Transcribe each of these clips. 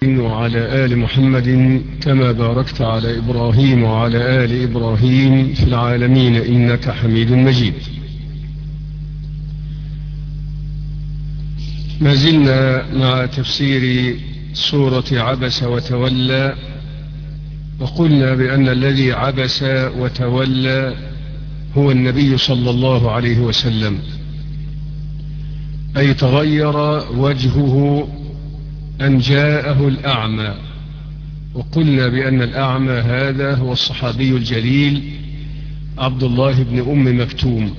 وعلى آل محمد كما باركت على إبراهيم وعلى آل إبراهيم في العالمين إنك حميد مجيد ما زلنا مع تفسير سورة عبس وتولى وقلنا بأن الذي عبس وتولى هو النبي صلى الله عليه وسلم أي تغير وجهه أن جاءه الأعمى وقلنا بأن الأعمى هذا هو الصحابي الجليل عبد الله بن أم مكتوم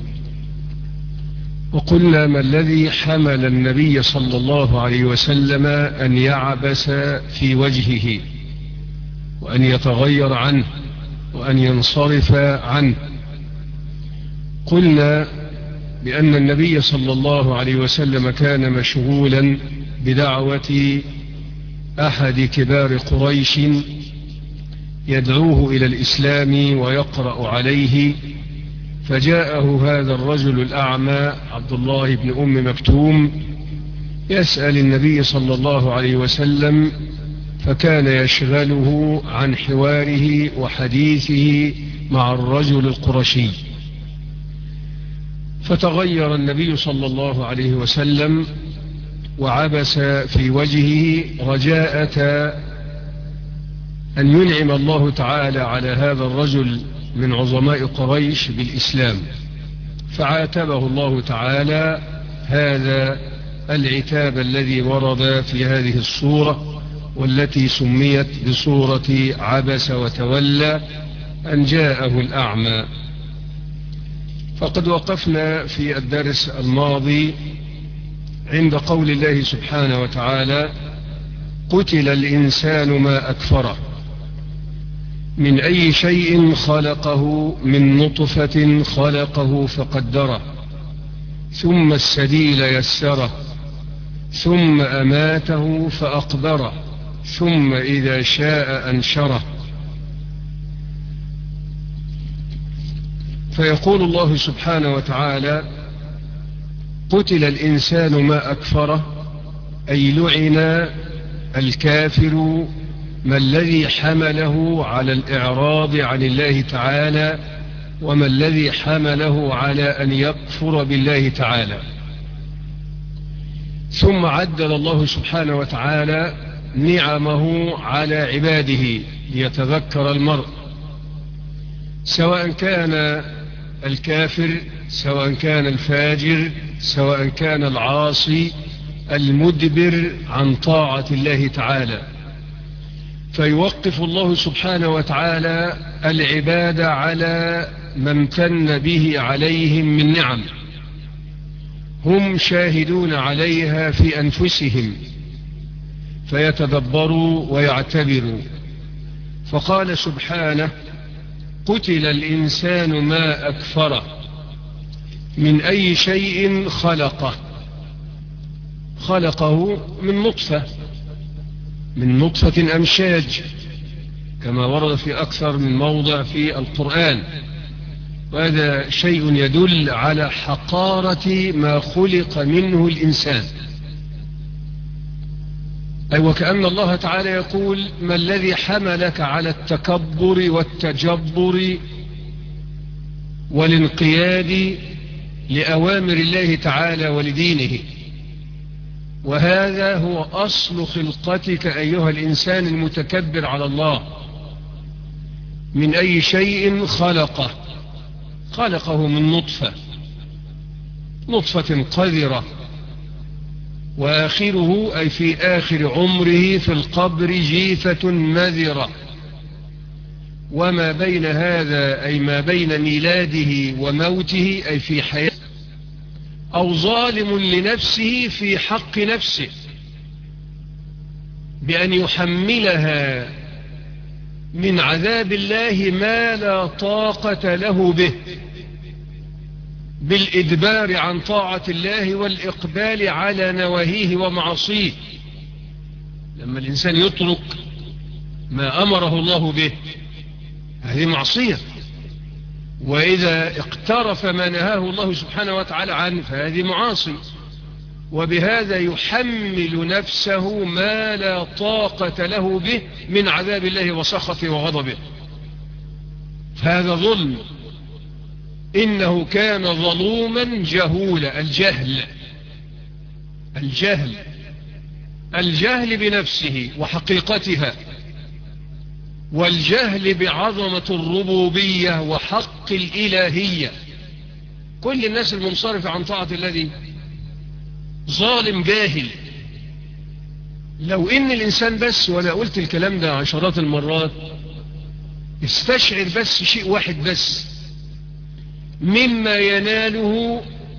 وقلنا ما الذي حمل النبي صلى الله عليه وسلم أن يعبس في وجهه وأن يتغير عنه وأن ينصرف عنه قلنا بأن النبي صلى الله عليه وسلم كان مشغولا بدعوة أحد كبار قريش يدعوه إلى الإسلام ويقرأ عليه فجاءه هذا الرجل الأعمى عبد الله بن أم مكتوم يسأل النبي صلى الله عليه وسلم فكان يشغله عن حواره وحديثه مع الرجل القرشي فتغير النبي صلى الله عليه وسلم وعبس في وجهه رجاءة أن ينعم الله تعالى على هذا الرجل من عظماء قريش بالإسلام فعاتبه الله تعالى هذا العتاب الذي ورد في هذه الصورة والتي سميت بصورة عبس وتولى أن جاءه الأعمى فقد وقفنا في الدرس الماضي عند قول الله سبحانه وتعالى قتل الإنسان ما أكفره من أي شيء خلقه من نطفة خلقه فقدره ثم السبيل يسره ثم أماته فأقبره ثم إذا شاء أنشره فيقول الله سبحانه وتعالى قتل الإنسان ما أكفره أي لعن الكافر ما الذي حمله على الإعراض عن الله تعالى وما الذي حمله على أن يكفر بالله تعالى ثم عدل الله سبحانه وتعالى نعمه على عباده ليتذكر المرء سواء كان الكافر سواء كان الفاجر سواء كان العاصي المدبر عن طاعة الله تعالى فيوقف الله سبحانه وتعالى العباد على ما امتن به عليهم من نعم هم شاهدون عليها في أنفسهم فيتدبروا ويعتبروا فقال سبحانه قتل الإنسان ما أكفره من أي شيء خلقه خلقه من نطفة من نطفة أمشاج كما ورد في أكثر من موضع في القرآن وهذا شيء يدل على حقارة ما خلق منه الإنسان أي وكأن الله تعالى يقول ما الذي حملك على التكبر والتجبر والانقياد لأوامر الله تعالى ولدينه وهذا هو أصل خلقتك أيها الإنسان المتكبر على الله من أي شيء خلقه خلقه من نطفة نطفة قذرة وآخره أي في آخر عمره في القبر جيفة مذرة وما بين هذا أي ما بين ميلاده وموته أي في حياة أو ظالم لنفسه في حق نفسه بأن يحملها من عذاب الله ما لا طاقة له به بالإدبار عن طاعة الله والإقبال على نواهيه ومعصيه لما الإنسان يترك ما أمره الله به هذه معصية وإذا اقترف ما نهاه الله سبحانه وتعالى عنه فهذه معاصي وبهذا يحمل نفسه ما لا طاقة له به من عذاب الله وسخطه وغضبه فهذا ظلم إنه كان ظلوما جهولا الجهل الجهل الجهل بنفسه وحقيقتها والجهل بعظمة الربوبية وحق الإلهية كل الناس المنصرفة عن طاعة الذي ظالم جاهل لو ان الانسان بس وانا قلت الكلام ده عشرات المرات استشعر بس شيء واحد بس مما يناله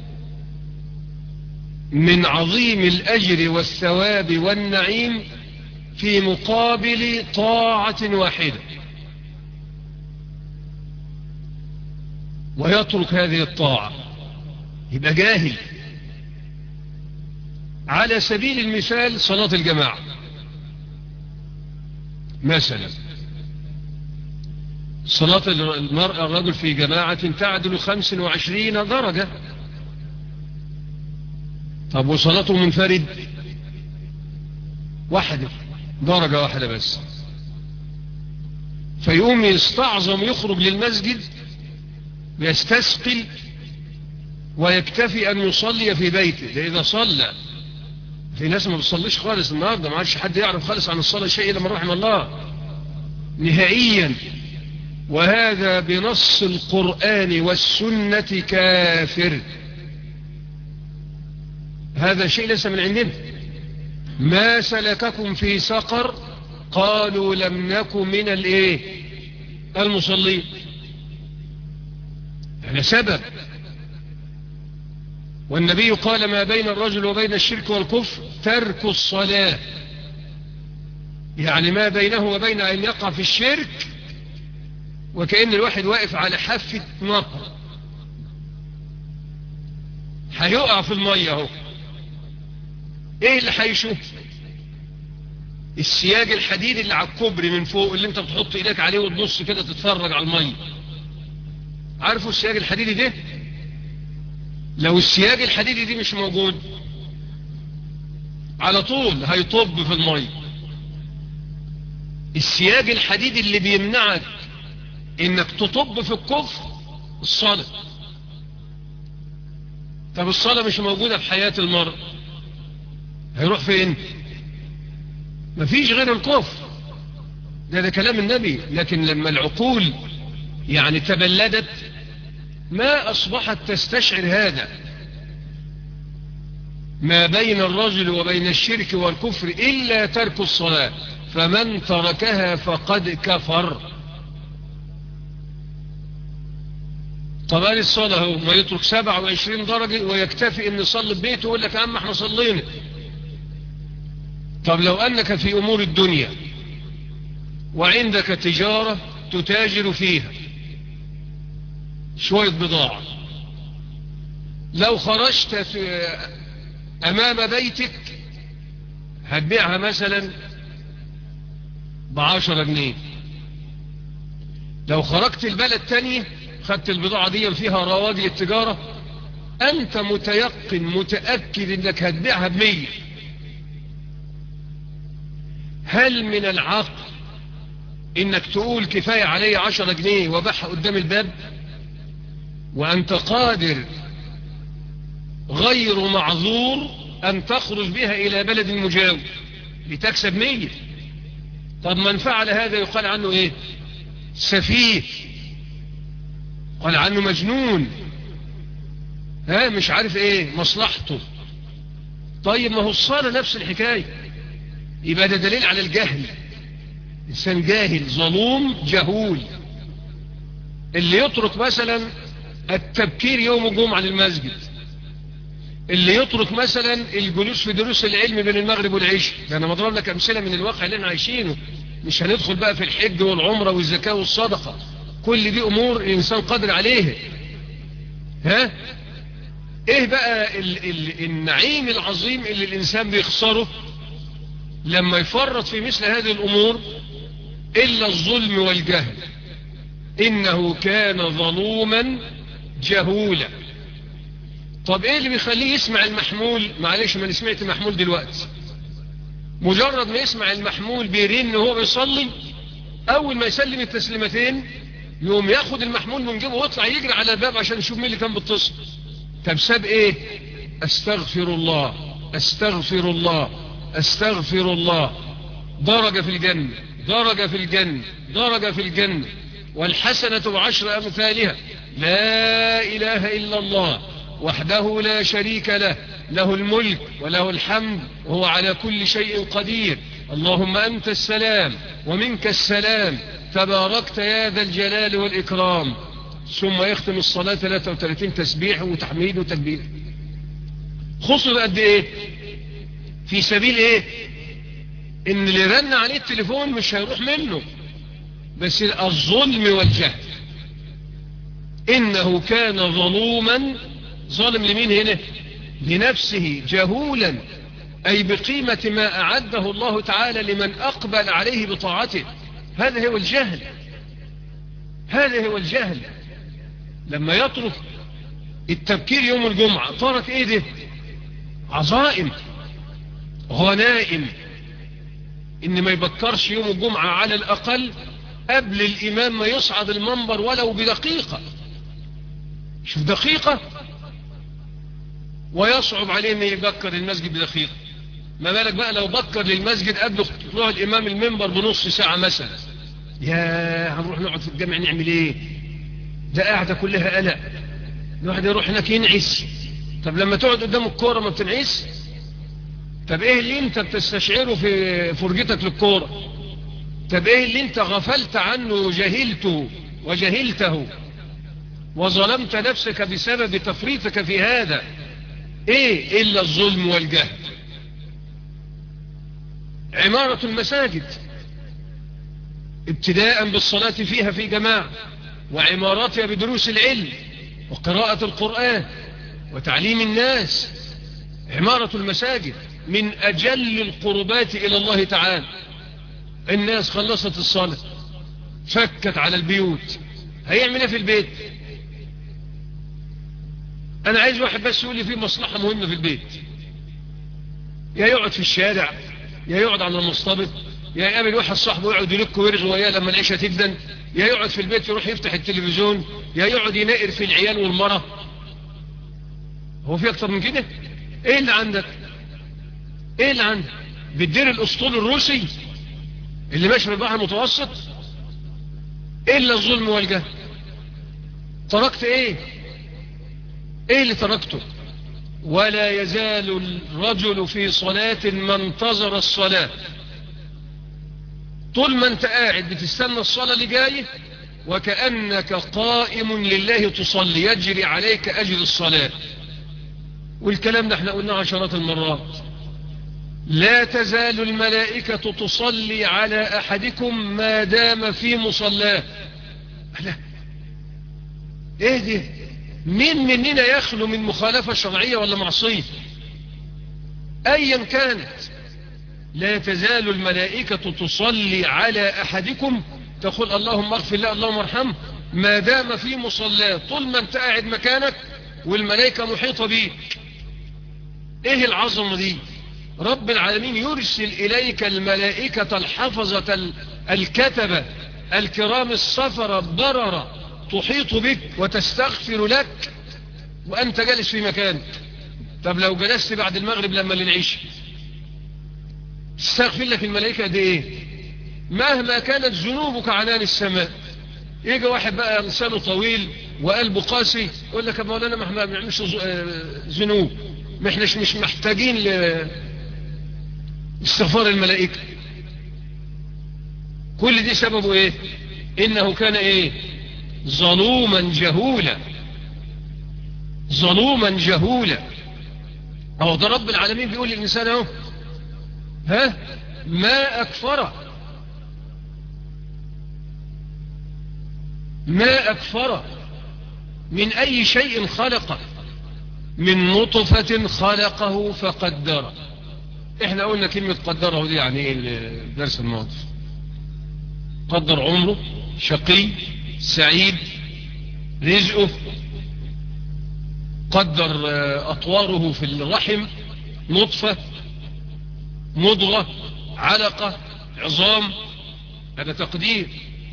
من عظيم الأجر والثواب والنعيم في مقابل طاعة واحدة ويترك هذه الطاعة يبقى جاهل على سبيل المثال صلاة الجماعة مثلا صلاة المرأة الرجل في جماعة تعدل خمس وعشرين درجة طب وصلاته منفرد واحدة درجة واحدة بس فيقوم يستعظم يخرج للمسجد ويستثقل ويكتفي أن يصلي في بيته ده إذا صلى في ناس ما بتصليش خالص النهارده ما عادش حد يعرف خالص عن الصلاة شيء إلا من رحم الله نهائيا وهذا بنص القرآن والسنة كافر هذا شيء ليس من عندنا ما سلككم في سقر قالوا لم نكن من الايه المصلين هذا سبب والنبي قال ما بين الرجل وبين الشرك والكفر ترك الصلاة يعني ما بينه وبين أن يقع في الشرك وكأن الواحد واقف على حافة نقر هيقع في المية اهو ايه اللي هيشوف السياج الحديد اللي على الكوبري من فوق اللي انت بتحط ايدك عليه وتبص كده تتفرج على المية عارفوا السياج الحديدي ده لو السياج الحديدي دي مش موجود على طول هيطب في المية السياج الحديدي اللي بيمنعك انك تطب في الكفر الصلاة طب الصلاة مش موجودة في حياة المرء هيروح فين مفيش غير الكفر ده ده كلام النبي لكن لما العقول يعني تبلدت ما أصبحت تستشعر هذا ما بين الرجل وبين الشرك والكفر إلا ترك الصلاة فمن تركها فقد كفر طبعا الصلاة هو ما يترك 27 درجة ويكتفي ان يصلي ببيته ويقول لك يا عم احنا صلينا طب لو انك في امور الدنيا وعندك تجارة تتاجر فيها شوية بضاعة لو خرجت امام بيتك هتبيعها مثلا بعشرة جنيه لو خرجت البلد تانية خدت البضاعة دي فيها رواج للتجارة انت متيقن متأكد انك هتبيعها بمية هل من العقل انك تقول كفاية علي عشرة جنيه وبيعها قدام الباب وانت قادر غير معذور ان تخرج بها الى بلد مجاور لتكسب مية طب من فعل هذا يقال عنه ايه سفيه قال عنه مجنون ها مش عارف ايه مصلحته طيب ما هو الصلاة نفس الحكاية يبقى ده دليل على الجهل انسان جاهل ظلوم جهول اللي يترك مثلا التبكير يوم الجمعة للمسجد اللي يترك مثلا الجلوس في دروس العلم بين المغرب والعشاء ده انا مضرب لك امثله من الواقع اللي احنا عايشينه مش هندخل بقى في الحج والعمره والزكاه والصدقه كل دي امور الانسان قادر عليها ها ايه بقى ال ال النعيم العظيم اللي الانسان بيخسره لما يفرط في مثل هذه الامور الا الظلم والجهل انه كان ظلوما جهولا طب ايه اللي بيخليه يسمع المحمول معلش ما سمعت محمول دلوقتي مجرد ما يسمع المحمول بيرن وهو بيصلي اول ما يسلم التسليمتين يقوم ياخد المحمول من جيبه ويطلع يجري على الباب عشان يشوف مين اللي كان بيتصل طب ساب ايه استغفر الله استغفر الله استغفر الله درجة في الجنة درجة في الجنة درجة في الجنة والحسنة بعشر أمثالها لا إله إلا الله وحده لا شريك له له الملك وله الحمد وهو على كل شيء قدير اللهم أنت السلام ومنك السلام تباركت يا ذا الجلال والإكرام ثم يختم الصلاة 33 تسبيح وتحميد وتكبير خصوا قد ايه في سبيل ايه ان اللي رن عليه التليفون مش هيروح منه بس الظلم والجهل انه كان ظلوما ظالم لمين هنا لنفسه جهولا اي بقيمة ما اعده الله تعالى لمن اقبل عليه بطاعته هذا هو الجهل هذا هو الجهل لما يترك التبكير يوم الجمعة ترك ايه ده عظائم غنائم ان ما يبكرش يوم الجمعة على الاقل قبل الامام ما يصعد المنبر ولو بدقيقة شوف دقيقة ويصعب عليه ان يبكر المسجد بدقيقة ما بالك بقى لو بكر للمسجد قبل طلوع الامام المنبر بنص ساعة مثلا يا هنروح نقعد في الجامع نعمل ايه ده قاعدة كلها قلق الواحد يروح هناك ينعس طب لما تقعد قدام الكورة ما بتنعس طب ايه اللي انت بتستشعره في فرجتك للكورة طب ايه اللي انت غفلت عنه وجهلته وجهلته وظلمت نفسك بسبب تفريطك في هذا ايه الا الظلم والجهل عمارة المساجد ابتداء بالصلاة فيها في جماعة وعماراتها بدروس العلم وقراءة القرآن وتعليم الناس عمارة المساجد من أجل القربات إلى الله تعالى الناس خلصت الصلاة فكت على البيوت هيعمل ايه في البيت انا عايز واحد بس يقول لي في مصلحة مهمة في البيت يا يقعد في الشارع يا يقعد على المصطبط يا يقابل واحد صاحبه يقعد يلك ويرغي وياه لما العيشة تبدن يا يقعد في البيت يروح يفتح التلفزيون يا يقعد ينقر في العيال والمرة هو في اكتر من كده ايه اللي عندك ايه اللي عندك بتدير الاسطول الروسي اللي ماشي في البحر المتوسط الا الظلم والجهل تركت ايه ايه اللي تركته ولا يزال الرجل في صلاة ما انتظر الصلاة طول ما انت قاعد بتستنى الصلاة اللي جاية وكأنك قائم لله تصلي يجري عليك أجر الصلاة والكلام ده احنا قلنا عشرات المرات لا تزال الملائكة تصلي على أحدكم ما دام في مصلاه لا ايه دي مين مننا يخلو من مخالفة شرعية ولا معصية ايا كانت لا تزال الملائكة تصلي على احدكم تقول اللهم اغفر له اللهم ارحمه ما دام في مصلاه طول ما انت قاعد مكانك والملائكة محيطة بيك ايه العظمة دي رب العالمين يرسل اليك الملائكة الحفظة الكتبة الكرام السفر بررة تحيط بك وتستغفر لك وأنت جالس في مكانك طب لو جلست بعد المغرب لما اللي نعيش تستغفر لك الملائكة دي ايه مهما كانت ذنوبك عنان السماء يجي واحد بقى لسانه طويل وقلبه قاسي يقول لك يا مولانا ما احنا ما بنعملش ذنوب ما احناش مش محتاجين لاستغفار الملائكه كل دي سببه ايه انه كان ايه ظلوما جهولا ظلوما جهولا اهو ده رب العالمين بيقول للانسان اهو ها ما اكفره ما اكفره من اي شيء خلقه من نطفة خلقه فقدره احنا قلنا كلمة قدره دي يعني ايه الدرس الماضي قدر عمره شقي سعيد رزقه قدر أطواره في الرحم نطفة مضغة علقة عظام هذا تقدير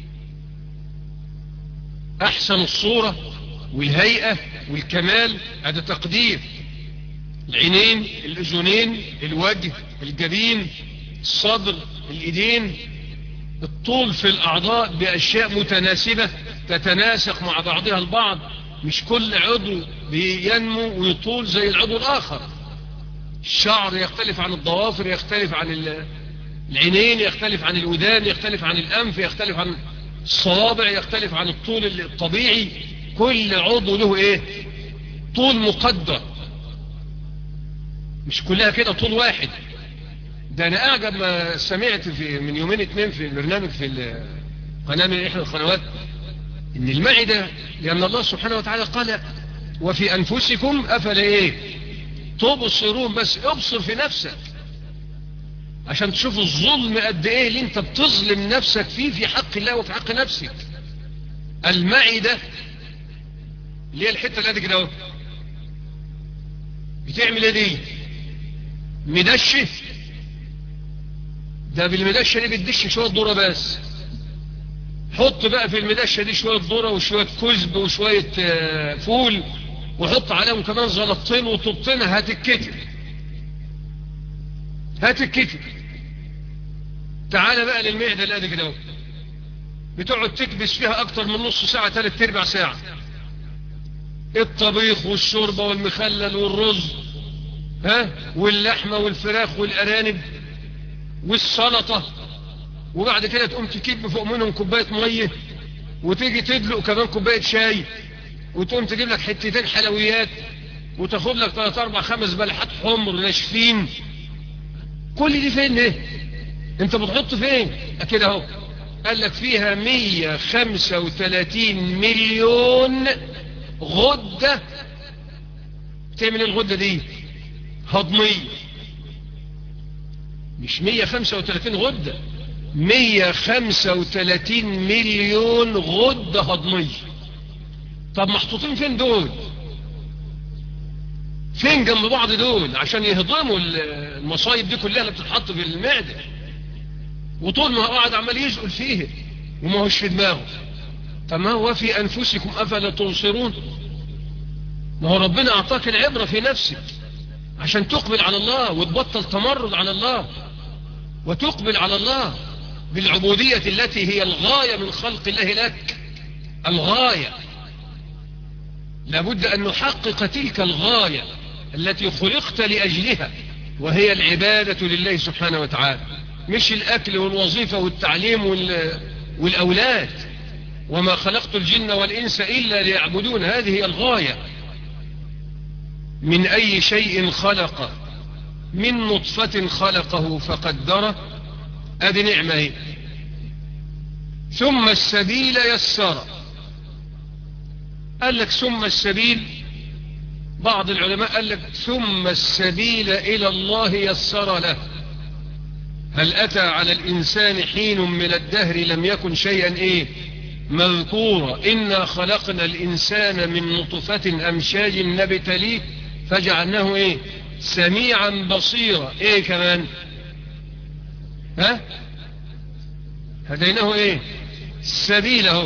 أحسن الصورة والهيئة والكمال هذا تقدير العينين الأذنين الوجه الجبين الصدر الإيدين الطول في الأعضاء بأشياء متناسبة تتناسق مع بعضها البعض مش كل عضو بينمو ويطول زي العضو الآخر الشعر يختلف عن الضوافر يختلف عن العينين يختلف عن الودان يختلف عن الأنف يختلف عن الصوابع يختلف عن الطول الطبيعي كل عضو له ايه طول مقدر مش كلها كده طول واحد ده انا اعجب ما سمعت في من يومين اتنين في البرنامج في القناة من احدى القنوات ان المعدة لان الله سبحانه وتعالى قال وفي انفسكم افلا ايه تبصرون بس ابصر في نفسك عشان تشوف الظلم قد ايه اللي انت بتظلم نفسك فيه في حق الله وفي حق نفسك المعدة اللي هي الحتة اللي كده اهو بتعمل ايه دي مدشة ده بالمدشة دي بتدش شوية ذرة بس حط بقى في المدشة دي شوية ذرة وشوية كزب وشوية فول وحط عليهم كمان زلطتين وطبطين هتتكتب هتتكتب تعال بقى للمعدة اللي كده اهو بتقعد تكبس فيها اكتر من نص ساعة ثلاث ارباع ساعة الطبيخ والشوربة والمخلل والرز ها واللحمة والفراخ والارانب والسلطة وبعد كده تقوم تكب فوق منهم كوباية مية وتيجي تدلق كمان كوباية شاي وتقوم تجيب لك حتتين حلويات وتاخد لك 3 4 5 بلحات حمر ناشفين كل دي فين ايه انت بتحط فين كده اهو قال لك فيها 135 مليون غدة تعمل الغدة دي هضمية مش 135 غدة 135 مليون غدة هضمية طب محطوطين فين دول فين جنب بعض دول عشان يهضموا المصايب دي كلها اللي بتتحط في المعدة وطول ما هو قاعد عمال يشغل فيه وما هوش في دماغه طب ما هو في أنفسكم أفلا تنصرون ما هو ربنا أعطاك العبرة في نفسك عشان تقبل على الله وتبطل تمرد على الله وتقبل على الله بالعبودية التي هي الغاية من خلق الله لك الغاية لابد أن نحقق تلك الغاية التي خلقت لأجلها وهي العبادة لله سبحانه وتعالى مش الأكل والوظيفة والتعليم والأولاد وما خلقت الجن والإنس إلا ليعبدون هذه الغاية من أي شيء خلق من نطفة خلقه فقدره أدي نعمة ثم السبيل يسر قال لك ثم السبيل بعض العلماء قال لك ثم السبيل إلى الله يسر له هل أتى على الإنسان حين من الدهر لم يكن شيئا إيه مذكورا إنا خلقنا الإنسان من نطفة أمشاج نبتليه فجعلناه إيه سميعا بصيرا إيه كمان ها هديناه إيه سبيله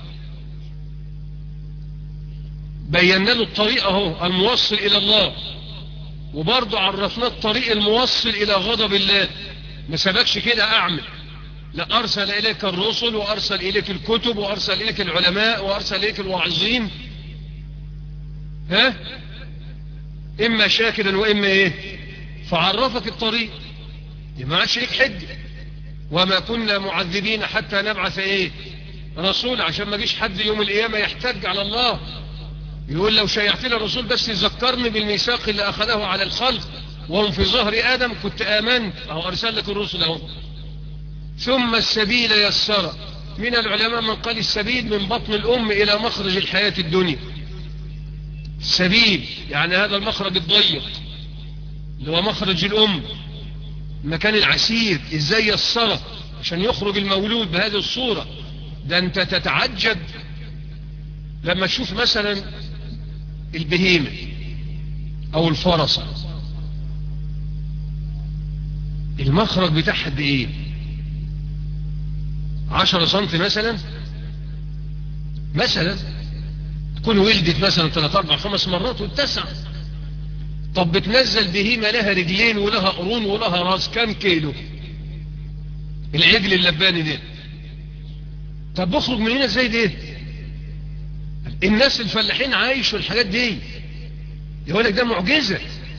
بينا له الطريق اهو الموصل الى الله وبرضه عرفناه الطريق الموصل الى غضب الله ما سبكش كده اعمل لا ارسل اليك الرسل وارسل اليك الكتب وارسل اليك العلماء وارسل اليك الواعظين ها اما شاكرا واما ايه فعرفك الطريق ما عادش ليك حجه وما كنا معذبين حتى نبعث ايه رسول عشان ما جيش حد يوم القيامه يحتج على الله يقول لو شيعت لي الرسول بس يذكرني بالميثاق اللي أخذه على الخلق وهم في ظهر آدم كنت آمنت أو أرسل لك الرسل أهو ثم السبيل يسر من العلماء من قال السبيل من بطن الأم إلى مخرج الحياة الدنيا سبيل يعني هذا المخرج الضيق اللي هو مخرج الأم المكان العسير إزاي يسره عشان يخرج المولود بهذه الصورة ده أنت تتعجب لما تشوف مثلا البهيمة او الفرسة المخرج بتاعها قد ايه عشرة سنتي مثلا مثلا تكون ولدت مثلا ثلاث اربع خمس مرات واتسع طب بتنزل بهيمة لها رجلين ولها قرون ولها راس كام كيلو العجل اللباني ده طب بخرج من هنا ازاي ده الناس الفلاحين عايشوا الحاجات دي يقول لك ده معجزة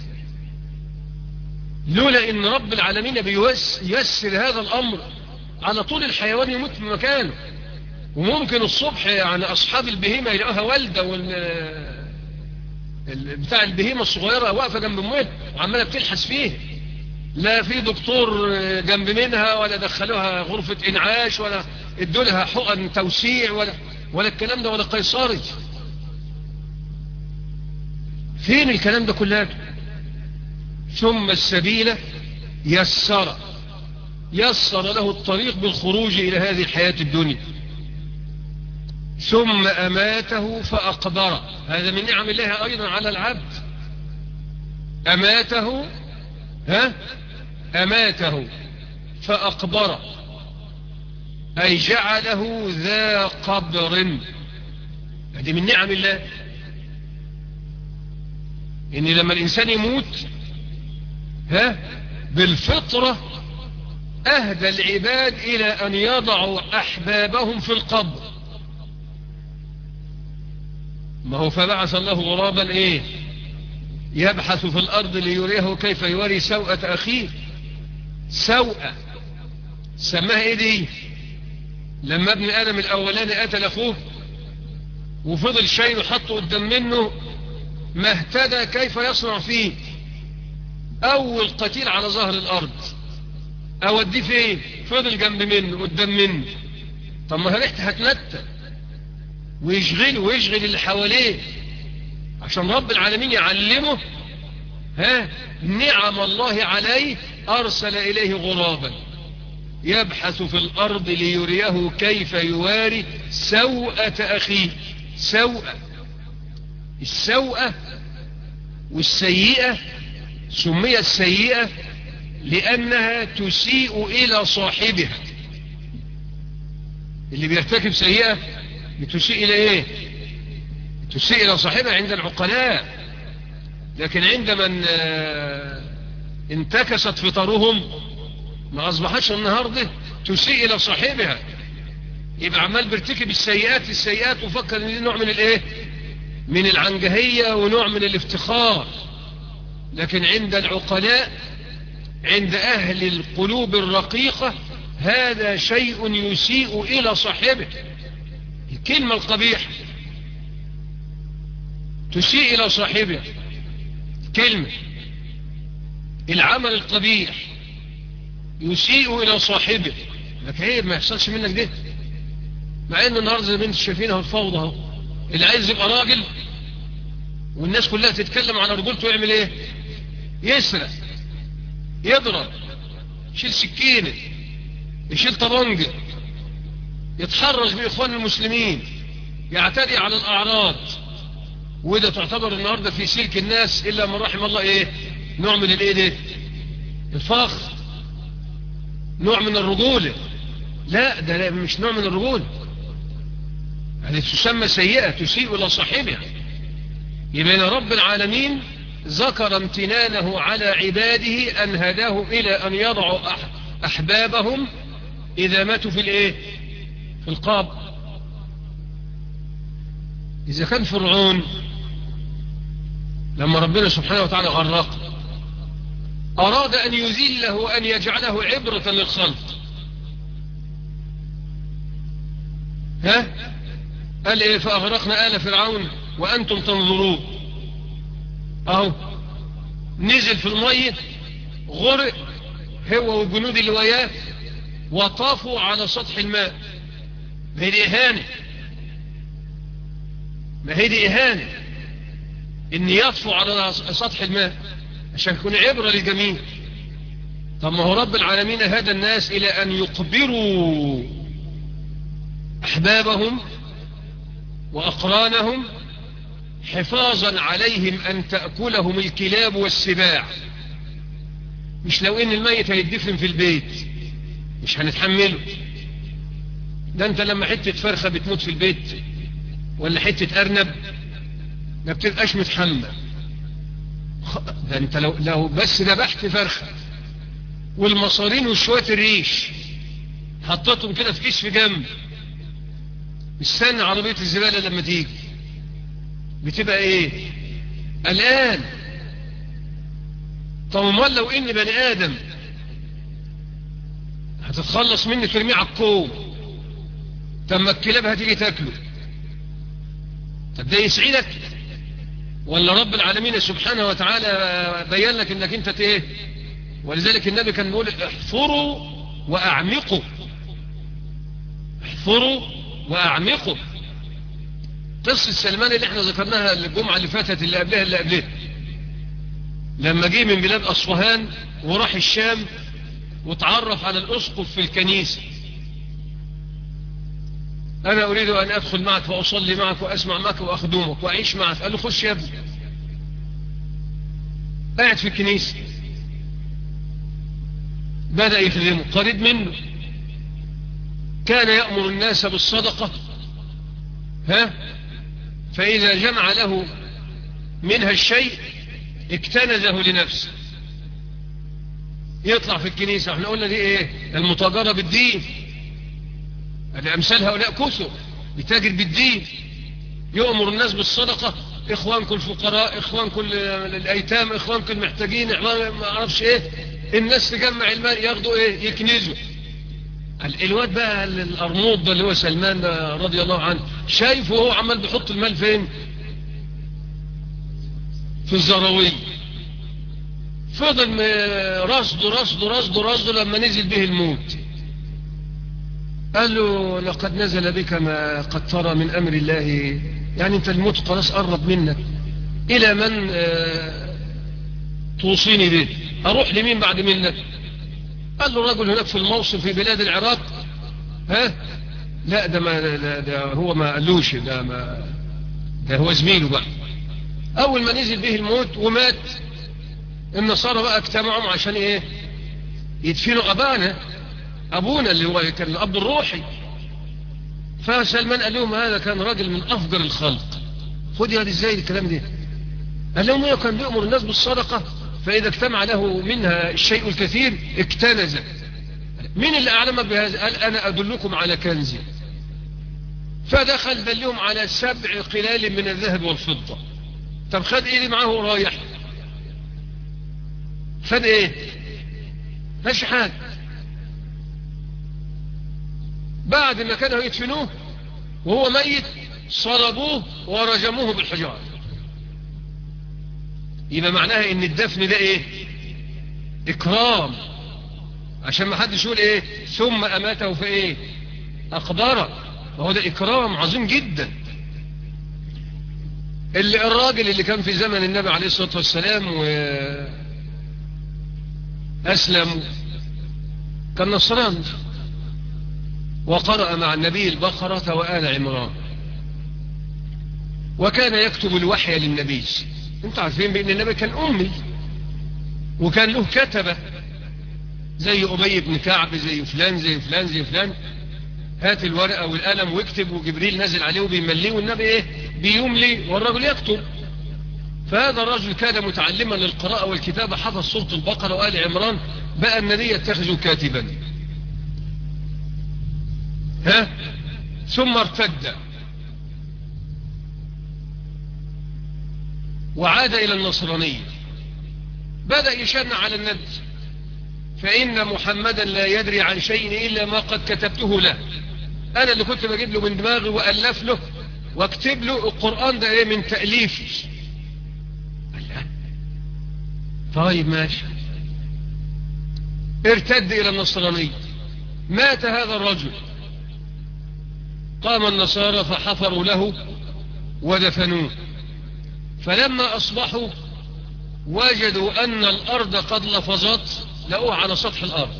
لولا ان رب العالمين بييسر هذا الامر على طول الحيوان يموت في مكانه وممكن الصبح يعني اصحاب البهيمة يلاقوها والدة وال بتاع البهيمة الصغيرة واقفة جنب امها وعمالة بتلحس فيه لا في دكتور جنب منها ولا دخلوها غرفة انعاش ولا ادوا لها حقن توسيع ولا ولا الكلام ده ولا قيصري فين الكلام ده كله ثم السبيل يسر يسر له الطريق بالخروج إلى هذه الحياة الدنيا ثم أماته فأقبر هذا من نعم الله أيضا على العبد أماته ها أماته فأقبر أي جعله ذا قبر هذه من نعم الله إن لما الإنسان يموت ها بالفطرة أهدى العباد إلى أن يضعوا أحبابهم في القبر ما هو فبعث الله غرابا إيه يبحث في الأرض ليريه كيف يوري سوءة أخيه سوءة سماها إيه دي لما ابن آدم الأولاني قتل أخوه وفضل شيء حطه قدام منه ما اهتدى كيف يصنع فيه أول قتيل على ظهر الأرض أوديه فين فضل جنب منه قدام منه طب ما ريحته هتنتى ويشغله ويشغل اللي حواليه عشان رب العالمين يعلمه ها نعم الله عليه أرسل إليه غرابا يبحث في الأرض ليريه كيف يواري سوءة أخيه سوءة السوءة والسيئة سميت سيئة لأنها تسيء إلى صاحبها اللي بيرتكب سيئة بتسيء إلى إيه تسيء إلى صاحبها عند العقلاء لكن عند من انتكست فطرهم ما أصبحتش النهاردة تسيء إلى صاحبها يبقى عمال بيرتكب السيئات السيئات وفكر ان دي نوع من الايه من العنجهية ونوع من الافتخار لكن عند العقلاء عند أهل القلوب الرقيقة هذا شيء يسيء إلى صاحبه الكلمة القبيحة تسيء إلى صاحبه كلمة العمل القبيح يسيء إلى صاحبه لكن ايه ما يحصلش منك ده مع ان النهارده زي ما انتم شايفينها الفوضى اهو اللي عايز يبقى راجل والناس كلها تتكلم على رجولته يعمل ايه يسرق يضرب يشيل سكينه يشيل طبنجه يتحرش باخوان المسلمين يعتدي على الاعراض وده تعتبر النهارده في سلك الناس الا من رحم الله ايه نوع من الايه ده الفخر نوع من الرجوله لا ده لا مش نوع من الرجوله هذه تسمى سيئة تسيء إلى صاحبها يبقى رب العالمين ذكر امتنانه على عباده أن هداهم إلى أن يضعوا أحبابهم إذا ماتوا في الإيه في القاب إذا كان فرعون لما ربنا سبحانه وتعالى غرق أراد أن يذله وأن يجعله عبرة للخلق ها قال ايه فاغرقنا آل فرعون وانتم تنظرون اهو نزل في المية غرق هو والجنود اللي وياه وطافوا على سطح الماء ما هي دي اهانة ما هي دي اهانة ان يطفوا على سطح الماء عشان يكون عبرة للجميع طب ما هو رب العالمين هدى الناس الى ان يقبروا احبابهم وأقرانهم حفاظا عليهم أن تأكلهم الكلاب والسباع مش لو إن الميت هيدفن في البيت مش هنتحمله ده أنت لما حتة فرخة بتموت في البيت ولا حتة أرنب ما بتبقاش متحمل ده أنت لو, لو بس ذبحت فرخة والمصارين وشوية الريش حطيتهم كده في كيس في جنب استنى عربية الزبالة لما تيجي بتبقى ايه الآن طب امال لو ان بني ادم هتتخلص مني ترميه على الكوم طب ما الكلاب هتيجي تاكله طب ده يسعدك ولا رب العالمين سبحانه وتعالى بين لك انك انت ايه ولذلك النبي كان بيقول احفروا واعمقوا احفروا واعمقوا قصة سلمان اللي احنا ذكرناها الجمعة اللي فاتت اللي قبلها اللي قبلها لما جه من بلاد أصفهان وراح الشام وتعرف على الأسقف في الكنيسة أنا أريد أن أدخل معك وأصلي معك وأسمع معك وأخدمك وأعيش معك قال له خش يا ابني قاعد في الكنيسة بدأ يخدمه قريب منه كان يأمر الناس بالصدقة ها فإذا جمع له منها الشيء اكتنزه لنفسه يطلع في الكنيسة احنا قلنا دي ايه المتاجرة بالدين أمثال هؤلاء كثر بتاجر بالدين يؤمر الناس بالصدقة إخوانكم الفقراء إخوانكم الأيتام إخوانكم المحتاجين ما أعرفش إيه الناس تجمع المال ياخدوا إيه يكنزوا الواد بقى الأرموط ده اللي هو سلمان رضي الله عنه شايفه هو عمال بيحط المال فين في الزراوية فضل رصده رصده رصده رصده لما نزل به الموت قال له لقد نزل بك ما قد ترى من أمر الله يعني انت الموت خلاص قرب منك إلى من توصيني به أروح لمين بعد منك قال له رجل هناك في الموصل في بلاد العراق ها لا ده ما ده, ده هو ما قالوش ده ما ده هو زميله بقى اول ما نزل به الموت ومات النصارى بقى اجتمعوا عشان ايه يدفنوا ابانا ابونا اللي هو كان الاب الروحي فسلمان قال لهم هذا كان راجل من افجر الخلق خد هذه ازاي الكلام ده قال لهم هو كان بيأمر الناس بالصدقه فإذا اجتمع له منها الشيء الكثير اكتنز من اللي أعلم بهذا قال أنا أدلكم على كنز فدخل دلهم على سبع قلال من الذهب والفضة طب خد ايه اللي معاه رايح خد ايه ماشي حاجة بعد ما كانوا يدفنوه وهو ميت صلبوه ورجموه بالحجار يبقى معناها ان الدفن ده ايه اكرام عشان ما حدش يقول ايه ثم اماته في ايه اقدره وهو ده اكرام عظيم جدا اللي الراجل اللي كان في زمن النبي عليه الصلاة والسلام وأسلم كان نصران وقرأ مع النبي البقرة وآل عمران وكان يكتب الوحي للنبي انتوا عارفين بأن النبي كان أمي وكان له كتبة زي أبي بن كعب زي فلان زي فلان زي فلان هات الورقة والقلم واكتب وجبريل نزل عليه وبيمليه والنبي ايه بيملي والرجل يكتب فهذا الرجل كان متعلما للقراءة والكتابة حفظ سورة البقرة وآل عمران بقى النبي يتخذ كاتبا ها ثم ارتد وعاد إلى النصرانية بدأ يشن على النبي فإن محمدا لا يدري عن شيء إلا ما قد كتبته له أنا اللي كنت بجيب له من دماغي وألف له واكتب له القرآن ده ايه من تأليفي الله طيب ماشي ارتد إلى النصرانية مات هذا الرجل قام النصارى فحفروا له ودفنوه فلما أصبحوا وجدوا أن الأرض قد لفظت لقوه على سطح الأرض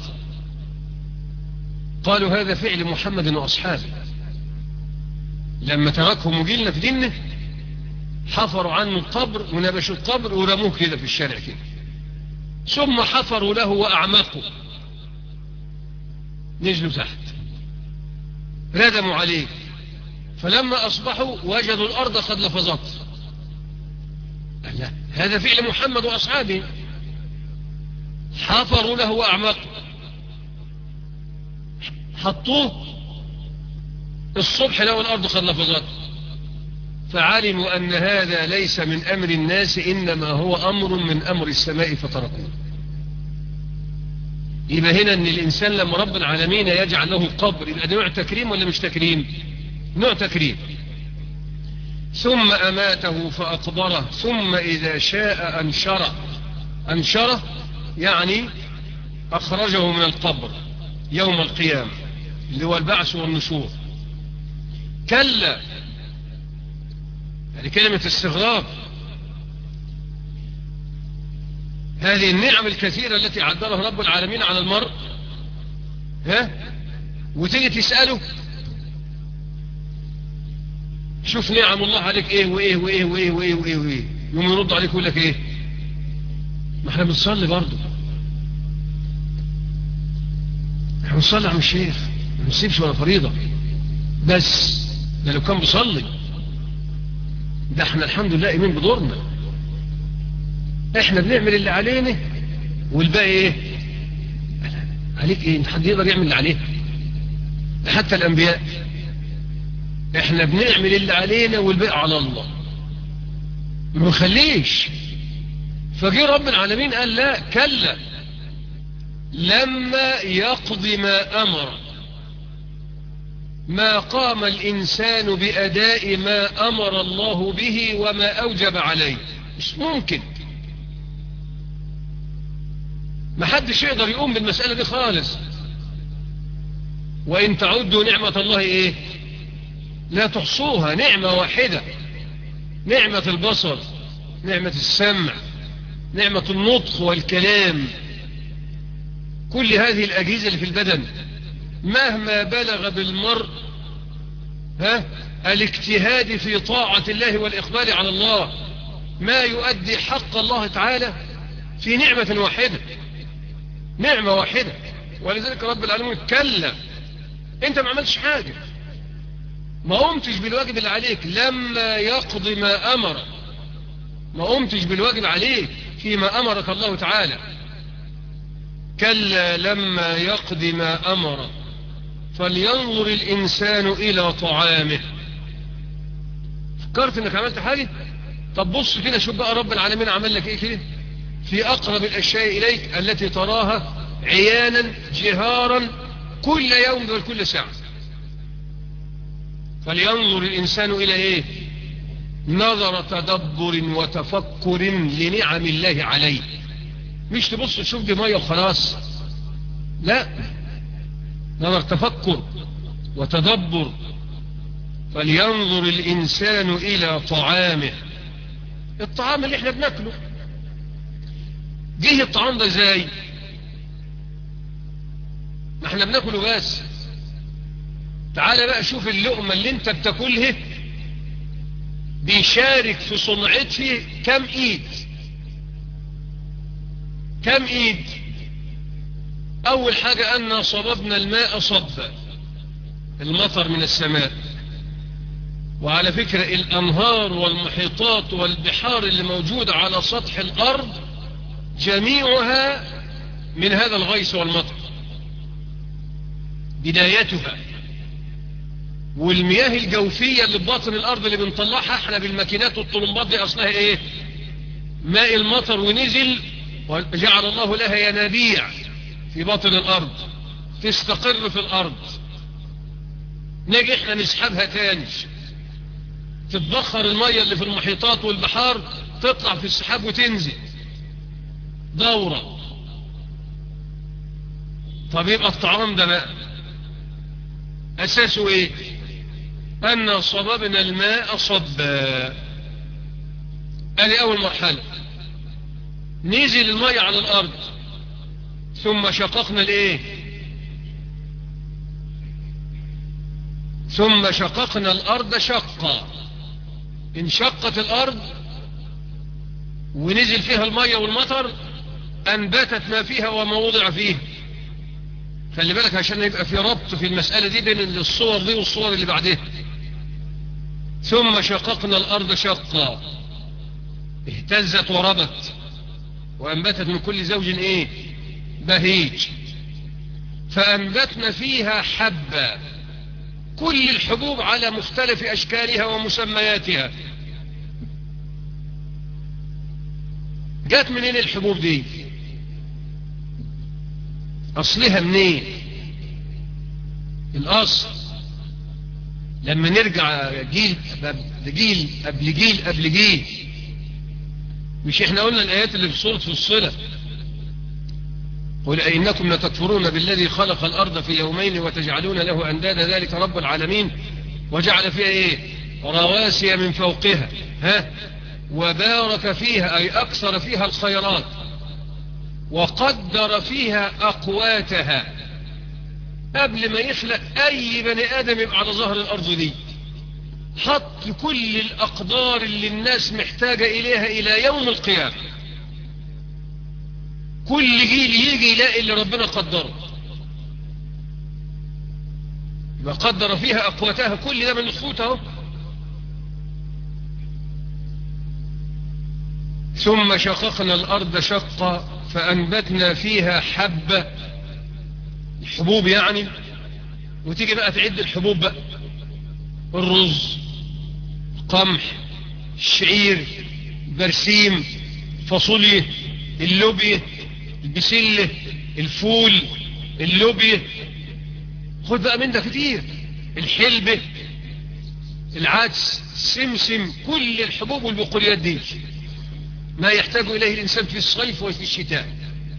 قالوا هذا فعل محمد وأصحابه لما تركهم وجيلنا في دينه حفروا عنه القبر ونبشوا القبر ورموه كده في الشارع كده ثم حفروا له وأعمقوا نزلوا تحت ردموا عليه فلما أصبحوا وجدوا الأرض قد لفظت لا هذا فعل محمد وأصحابه حفروا له وأعمقوا حطوه الصبح لو الأرض قد لفظت فعلموا أن هذا ليس من أمر الناس إنما هو أمر من أمر السماء فتركوه يبقى هنا أن الإنسان لما رب العالمين يجعل له قبر يبقى ده نوع تكريم ولا مش تكريم نوع تكريم ثم أماته فأقبره ثم إذا شاء أنشره أنشره يعني أخرجه من القبر يوم القيامة اللي هو البعث والنشور كلا هذه كلمة استغراب هذه النعم الكثيرة التي عدلها رب العالمين على المرء ها وتيجي تسأله شوف نعم الله عليك ايه وايه وايه وايه وايه وايه وايه يوم يرد عليك يقول لك ايه ما احنا بنصلي برضه احنا بنصلي عم الشيخ ما بنسيبش ولا فريضة بس ده لو كان بيصلي ده احنا الحمد لله ايمين بدورنا احنا بنعمل اللي علينا والباقي ايه عليك ايه انت حد يقدر يعمل اللي عليه حتى الانبياء احنا بنعمل اللي علينا والباقي على الله ما نخليش فجي رب العالمين قال لا كلا لما يقضي ما امر ما قام الإنسان بأداء ما أمر الله به وما أوجب عليه مش ممكن ما حدش يقدر يقوم بالمسألة دي خالص وإن تعدوا نعمة الله إيه لا تحصوها نعمة واحدة نعمة البصر نعمة السمع نعمة النطق والكلام كل هذه الأجهزة اللي في البدن مهما بلغ بالمرء ها الاجتهاد في طاعة الله والإقبال على الله ما يؤدي حق الله تعالى في نعمة واحدة نعمة واحدة ولذلك رب العالمين كلا انت ما عملتش حاجة ما قمتش بالواجب اللي عليك لما يقضي ما أمر ما قمتش بالواجب عليك فيما أمرك الله تعالى كلا لما يقضي ما أمر فلينظر الإنسان إلى طعامه فكرت انك عملت حاجة طب بص كده شوف بقى رب العالمين عمل لك ايه كده في أقرب الأشياء إليك التي تراها عيانا جهارا كل يوم وكل ساعة فلينظر الإنسان إلى إيه نظر تدبر وتفكر لنعم الله عليه مش تبص تشوف دي مية وخلاص لا نظر تفكر وتدبر فلينظر الإنسان إلى طعامه الطعام اللي احنا بناكله جه الطعام ده ازاي ما احنا بناكله بس تعال بقى شوف اللقمة اللي انت بتاكلها بيشارك في صنعته كم ايد كم ايد اول حاجة ان صببنا الماء صبا المطر من السماء وعلى فكرة الانهار والمحيطات والبحار اللي موجودة على سطح الارض جميعها من هذا الغيث والمطر بدايتها والمياه الجوفية اللي بباطن الارض اللي بنطلعها احنا بالماكينات والطلمبات دي اصلها ايه ماء المطر ونزل وجعل الله لها ينابيع في باطن الارض تستقر في الارض نيجي احنا نسحبها تاني تتبخر المية اللي في المحيطات والبحار تطلع في السحاب وتنزل دورة طب يبقى الطعام ده بقى اساسه ايه ان صببنا الماء صبا ادي اول مرحلة نزل الماء على الارض ثم شققنا الايه ثم شققنا الارض شقا انشقت الأرض ونزل فيها المية والمطر أنبتت ما فيها وما وضع فيه خلي بالك عشان يبقى في ربط في المسألة دي بين الصور دي والصور اللي بعدها ثم شققنا الأرض شقا اهتزت وربت وأنبتت من كل زوج ايه بهيج فأنبتنا فيها حبا كل الحبوب على مختلف أشكالها ومسمياتها جات منين الحبوب دي أصلها منين الأصل لما نرجع جيل قبل جيل قبل جيل قبل جيل مش احنا قلنا الآيات اللي في سورة الصلة قل أئنكم لتكفرون بالذي خلق الأرض في يومين وتجعلون له أندادا ذلك رب العالمين وجعل فيها إيه رواسي من فوقها ها وبارك فيها أي أكثر فيها الخيرات وقدر فيها أقواتها قبل ما يخلق أي بني آدم يبقى على ظهر الأرض دي حط كل الأقدار اللي الناس محتاجة إليها إلى يوم القيامة كل جيل يجي يلاقي اللي ربنا قدره وقدر فيها أقواتها كل ده من الصوت اهو ثم شققنا الأرض شقا فأنبتنا فيها حبة الحبوب يعني وتيجي بقى تعد الحبوب بقى الرز قمح الشعير برسيم فاصوليا اللوبيا البسلة الفول اللوبيا خد بقى من ده كتير الحلبة العدس السمسم كل الحبوب والبقوليات دي ما يحتاج إليه الإنسان في الصيف وفي الشتاء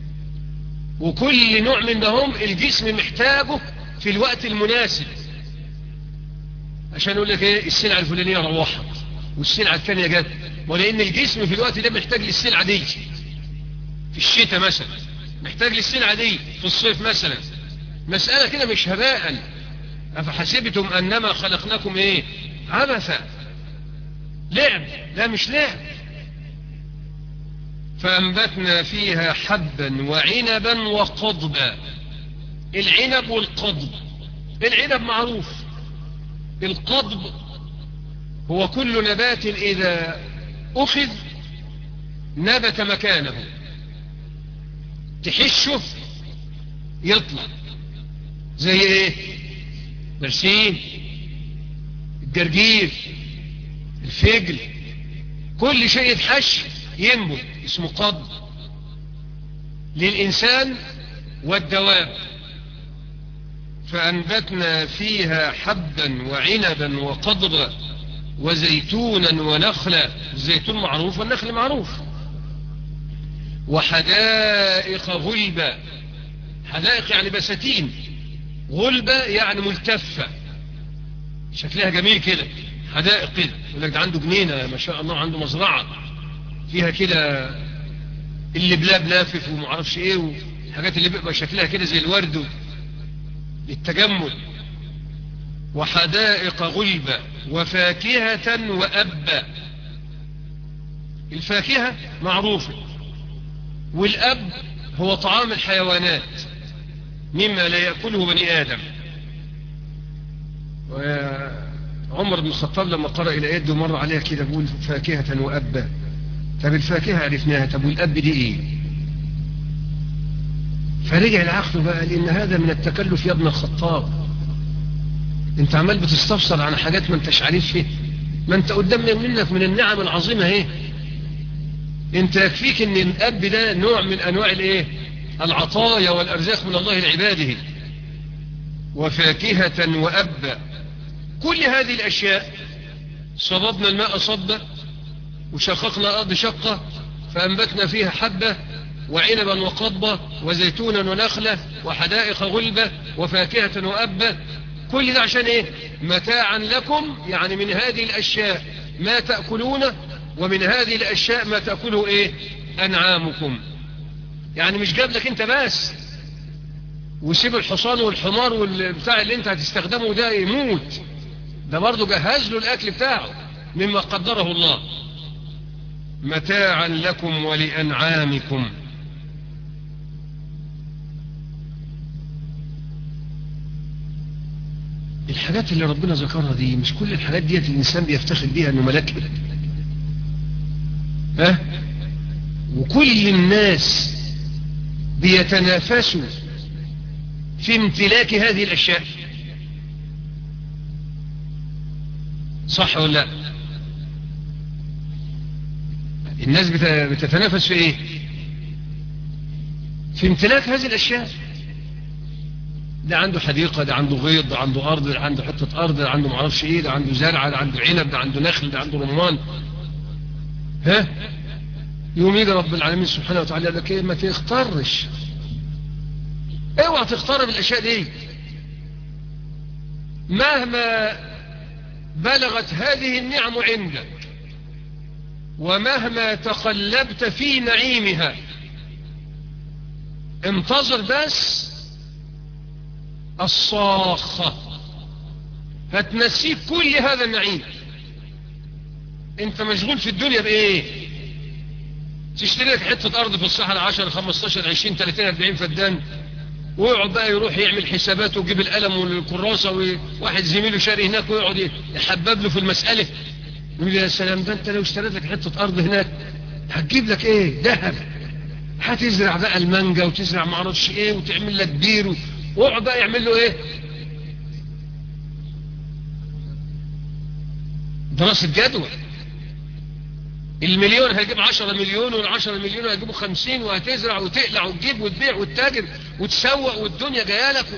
وكل نوع منهم الجسم محتاجه في الوقت المناسب عشان يقول لك ايه السلعة الفلانية روحت والسلعة الثانية جت ولأن الجسم في الوقت ده محتاج للسلعة دي في الشتاء مثلا محتاج للسلعة دي في الصيف مثلا مسألة كده مش هباء أفحسبتم أنما خلقناكم ايه عبثا لعب لا مش لعب فأنبتنا فيها حبا وعنبا وقضبا العنب والقضب العنب معروف القضب هو كل نبات إذا أخذ نبت مكانه تحشه يطلع زي ايه برسيم الجرجير الفجل كل شيء يتحش ينبت اسمه قض للإنسان والدواب فأنبتنا فيها حبا وعنبا وقضبا وزيتونا ونخلا الزيتون معروف والنخل معروف وحدائق غلبا حدائق يعني بساتين غلبة يعني ملتفة شكلها جميل كده حدائق كده يقول لك ده عنده جنينة ما شاء الله عنده مزرعة فيها كده اللي بلاب لافف ومعرفش ايه والحاجات اللي بيبقى شكلها كده زي الورد للتجمل وحدائق غلبة وفاكهة وأبا الفاكهة معروفة والأب هو طعام الحيوانات مما لا يأكله بني آدم وعمر بن الخطاب لما قرأ إلى يده مر عليها كده بيقول فاكهة وأبا طب الفاكهة عرفناها طب والأب دي إيه فرجع العقل بقى لأن هذا من التكلف يا ابن الخطاب انت عمال بتستفسر عن حاجات ما انتش عارف فيه ما انت قدام منك من النعم العظيمة اهي انت يكفيك ان الاب ده نوع من انواع الايه العطايا والارزاق من الله لعباده وفاكهة وابا كل هذه الاشياء صببنا الماء صبا وشققنا الارض شقة فانبتنا فيها حبة وعنبا وقضبة وزيتونا ونخلة وحدائق غلبة وفاكهة وأبة كل ده عشان ايه متاعا لكم يعني من هذه الاشياء ما تأكلونه ومن هذه الاشياء ما تأكله ايه انعامكم يعني مش جاب لك انت بس وسيب الحصان والحمار والبتاع اللي انت هتستخدمه ده يموت ده برضه جهز له الاكل بتاعه مما قدره الله متاعا لكم ولأنعامكم الحاجات اللي ربنا ذكرها دي مش كل الحاجات دي الإنسان بيفتخر بيها أنه ملك ها وكل الناس بيتنافسوا في امتلاك هذه الأشياء صح ولا لا الناس بتتنافس في ايه في امتلاك هذه الاشياء ده عنده حديقة ده عنده غيط ده عنده ارض ده عنده حتة ارض ده عنده معرفش ايه ده عنده زرعة ده عنده عنب ده عنده نخل ده عنده رمان ها يوم يجي رب العالمين سبحانه وتعالى يقول لك ايه ما تختارش اوعى تختار بالاشياء دي مهما بلغت هذه النعم عندك ومهما تقلبت في نعيمها انتظر بس الصاخة هتنسيك كل هذا النعيم انت مشغول في الدنيا بايه تشتري لك حتة ارض في الصحراء 10 15 20 30 40 فدان ويقعد بقى يروح يعمل حساباته ويجيب القلم والكراسة وواحد زميله شاري هناك ويقعد يحبب له في المسألة يقول يا سلام ده انت لو اشتريت لك حتة ارض هناك هتجيب لك ايه ذهب هتزرع بقى المانجا وتزرع معرفش ايه وتعمل لك بير واقعد بقى يعمل له ايه دراسة جدوى المليون هيجيب عشرة مليون والعشرة مليون هيجيبوا خمسين وهتزرع وتقلع وتجيب وتبيع وتتاجر وتسوق والدنيا جايه لك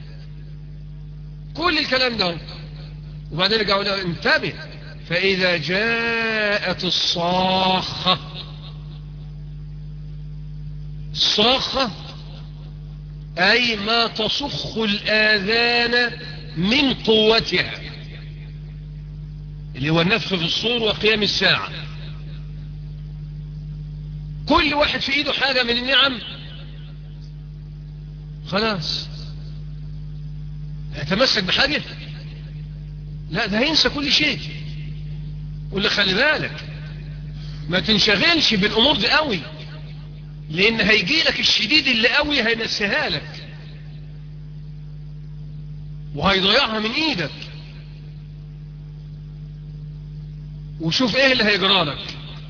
كل الكلام ده وبعدين رجعوا له انتبه فإذا جاءت الصاخة الصاخة أي ما تصخ الآذان من قوتها اللي هو النفخ في الصور وقيام الساعة كل واحد في ايده حاجة من النعم خلاص يتمسك بحاجة لا ده هينسى كل شيء واللي خلي بالك ما تنشغلش بالامور دي قوي لان هيجي لك الشديد اللي قوي هينسيها لك وهيضيعها من ايدك وشوف ايه اللي هيجرى لك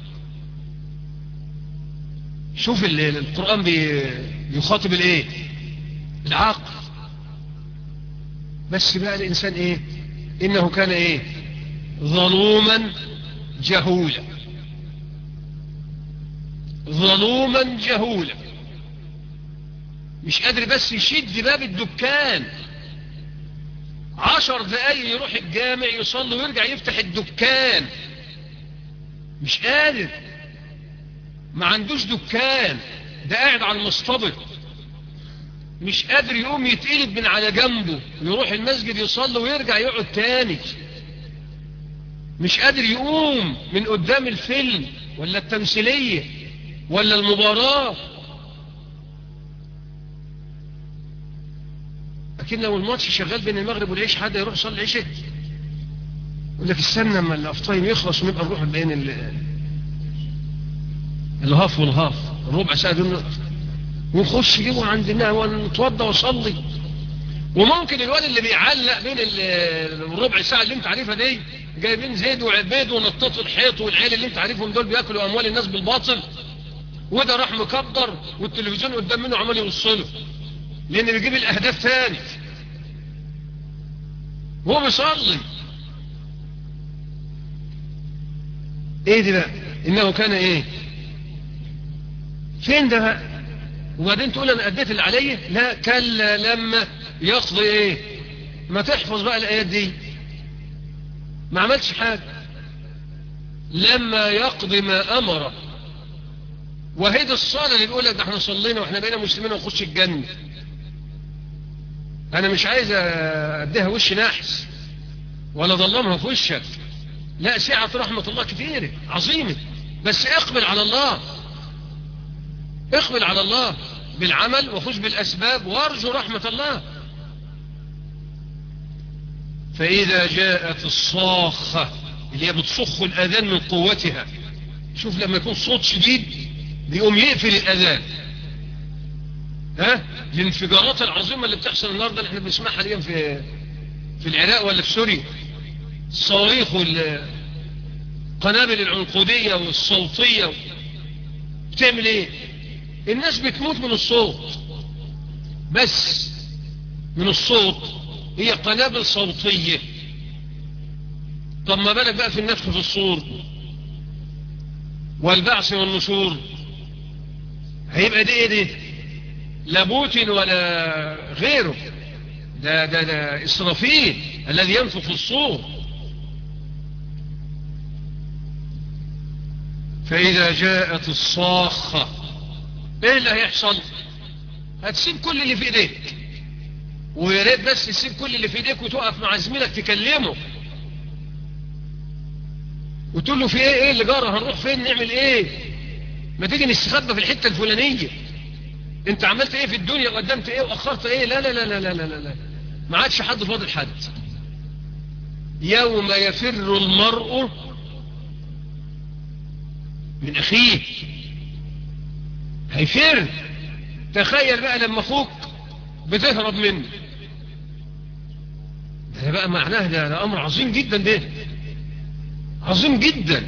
شوف القرآن بيخاطب الايه العقل بس بقى الانسان ايه انه كان ايه ظلوما جهولا ظلوما جهولا مش قادر بس يشد باب الدكان عشر دقايق يروح الجامع يصلي ويرجع يفتح الدكان مش قادر ما عندوش دكان ده قاعد على المصطبط مش قادر يقوم يتقلب من على جنبه يروح المسجد يصلي ويرجع يقعد تاني مش قادر يقوم من قدام الفيلم ولا التمثيلية ولا المباراة لكن لو الماتش شغال بين المغرب والعيش حد يروح يصلي العشاء ولا في السنة لما الافطايم يخلص ونبقى نروح بين الهاف والهاف الربع ساعة دول ونخش جوه عندنا ونتوضى وصلي وممكن الواد اللي بيعلق بين الربع ساعة اللي انت عارفها دي جايبين زيد وعبيد ونططوا الحيط والعيال اللي انت عارفهم دول بياكلوا اموال الناس بالباطل وده راح مكبر والتلفزيون قدام منه عمال يوصله لان بيجيب الاهداف تاني وهو بيصلي ايه دي بقى انه كان ايه فين ده بقى وبعدين تقول انا اديت اللي عليا لا كلا لما يقضي ايه ما تحفظ بقى الايات دي ما عملش حاجة لما يقضي ما امره وهي دي الصلاة اللي بيقول لك ده احنا صلينا واحنا بقينا مسلمين ونخش الجنة انا مش عايز اديها وش نحس ولا ظلمها في وشك لا سعة رحمة الله كثيرة عظيمة بس اقبل على الله اقبل على الله بالعمل وخذ بالأسباب وارجو رحمة الله فإذا جاءت الصاخة اللي هي بتصخ الأذان من قوتها شوف لما يكون صوت شديد بيقوم يقفل الأذان ها الانفجارات العظيمة اللي بتحصل النهاردة اللي احنا بنسمعها حاليا في في العراق ولا في سوريا الصواريخ والقنابل العنقودية والصوتية بتعمل ايه الناس بتموت من الصوت بس من الصوت هي قنابل صوتية طب ما بالك بقى في النفخ في الصور والبعث والنشور هيبقى دي ايه دي لا بوتين ولا غيره ده ده ده إسرافيل الذي ينفخ في الصور فإذا جاءت الصاخة ايه اللي هيحصل هتسيب كل اللي في ايديك ويا ريت بس تسيب كل اللي في ايديك وتقف مع زميلك تكلمه وتقول له في ايه ايه اللي جرى هنروح فين نعمل ايه ما تيجي نستخبى في الحتة الفلانية انت عملت ايه في الدنيا وقدمت ايه واخرت ايه لا لا لا لا لا لا, لا. ما عادش حد فاضل حد يوم يفر المرء من اخيه هيفر تخيل بقى لما اخوك بتهرب منه ده بقى معناه ده, ده امر عظيم جدا ده عظيم جدا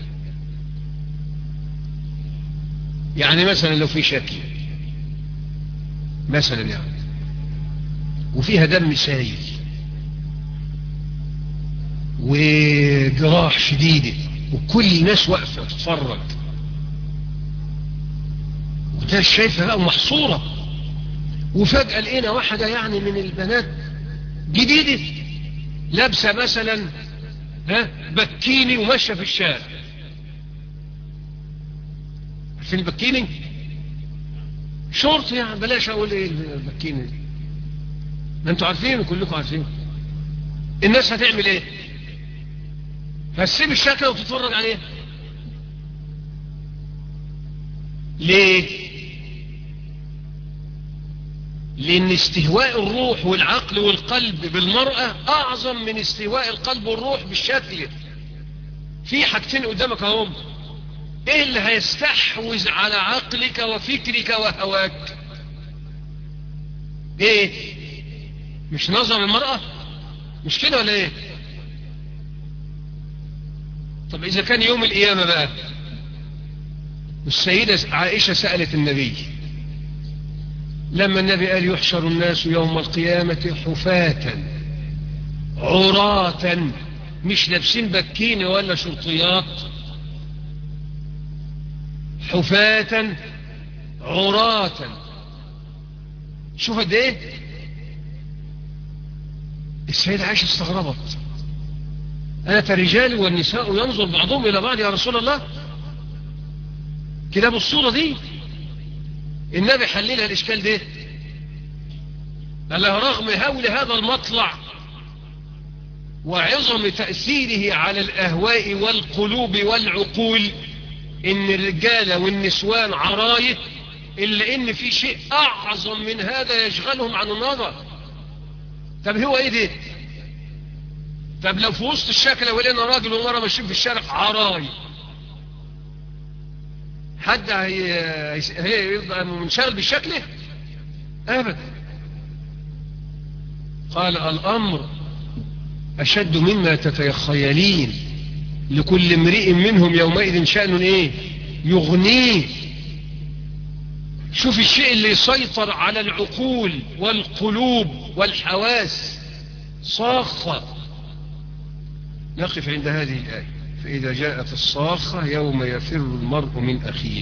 يعني مثلا لو في شكل مثلا يعني وفيها دم سايل وجراح شديدة وكل الناس واقفة تتفرج وده شايفها بقى محصورة وفجأة لقينا واحدة يعني من البنات جديدة لابسة مثلا ها بكيني وماشية في الشارع في البكيني شورت يعني بلاش اقول ايه البكيني دي ما انتوا عارفين كلكم عارفين الناس هتعمل ايه هتسيب الشكل وتتفرج عليه ليه لان استهواء الروح والعقل والقلب بالمرأة اعظم من استهواء القلب والروح بالشكل في حاجتين قدامك اهم ايه اللي هيستحوذ على عقلك وفكرك وهواك ايه مش نظر المرأة مش كده ولا ايه طب اذا كان يوم القيامة بقى والسيدة عائشة سألت النبي لما النبي قال يحشر الناس يوم القيامة حفاة عراة مش لابسين بكين ولا شرطيات حفاة عراة شوف قد ايه السيدة عائشة استغربت أنا الرجال والنساء ينظر بعضهم إلى بعض يا رسول الله كده بالصورة دي النبي حللها الإشكال ده قال له رغم هول هذا المطلع وعظم تأثيره على الأهواء والقلوب والعقول إن الرجال والنسوان عراية إلا إن في شيء أعظم من هذا يشغلهم عن النظر طب هو إيه ده طب لو في وسط الشكل ولقينا راجل ومرة ماشيين في الشارع عراي حد هي هي يبقى منشغل بالشكل ابدا قال الامر اشد مما تتخيلين لكل امرئ منهم يومئذ شأن ايه يغنيه شوف الشيء اللي يسيطر على العقول والقلوب والحواس صاخة نقف عند هذه الآية فإذا جاءت الصاخة يوم يفر المرء من أخيه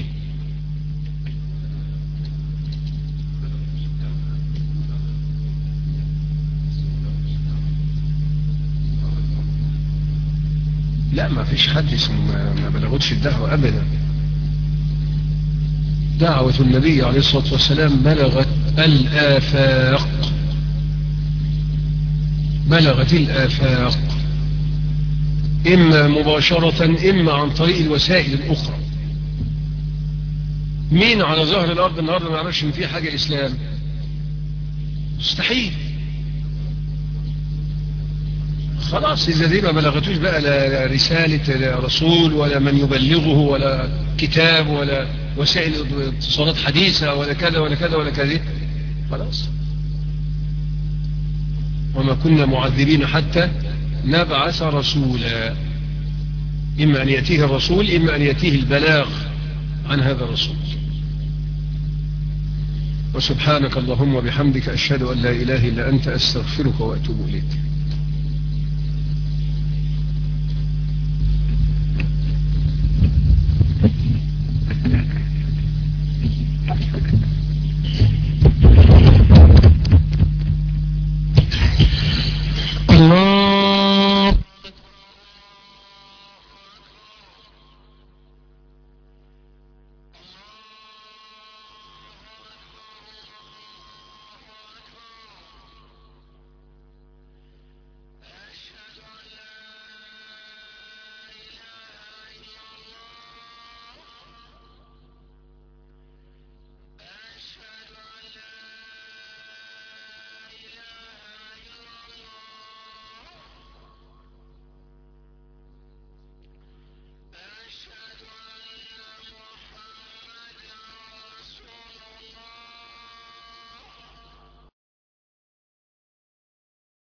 لا ما فيش حد اسمه ما بلغتش الدعوة أبدا دعوة النبي عليه الصلاة والسلام بلغت الآفاق بلغت الآفاق إما مباشرة إما عن طريق الوسائل الأخرى مين على ظهر الأرض النهاردة ما يعرفش إن في حاجة إسلام مستحيل خلاص إذا دي ما بلغتوش بقى لا رسالة لا رسول ولا من يبلغه ولا كتاب ولا وسائل اتصالات حديثة ولا كذا ولا كذا ولا كذا خلاص وما كنا معذبين حتى نبعث رسولا إما أن يأتيه الرسول إما أن يأتيه البلاغ عن هذا الرسول وسبحانك اللهم وبحمدك أشهد أن لا إله إلا أنت أستغفرك وأتوب إليك